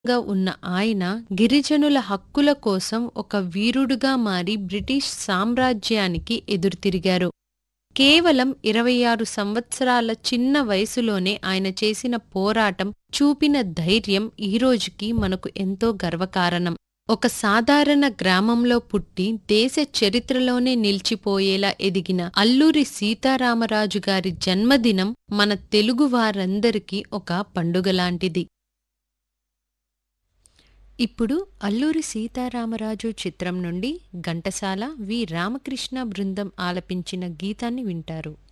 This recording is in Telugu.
గా ఉన్న ఆయన గిరిజనుల హక్కుల కోసం ఒక వీరుడుగా మారి బ్రిటిష్ సామ్రాజ్యానికి ఎదురుతిరిగారు కేవలం ఇరవై ఆరు సంవత్సరాల చిన్న వయసులోనే ఆయన చేసిన పోరాటం చూపిన ధైర్యం ఈరోజుకి మనకు ఎంతో గర్వకారణం ఒక సాధారణ గ్రామంలో పుట్టి దేశ చరిత్రలోనే నిలిచిపోయేలా ఎదిగిన అల్లూరి సీతారామరాజు గారి జన్మదినం మన తెలుగువారందరికీ ఒక పండుగలాంటిది ఇప్పుడు అల్లూరి సీతారామరాజు చిత్రం నుండి ఘంటసాల వి రామకృష్ణ బృందం ఆలపించిన గీతాన్ని వింటారు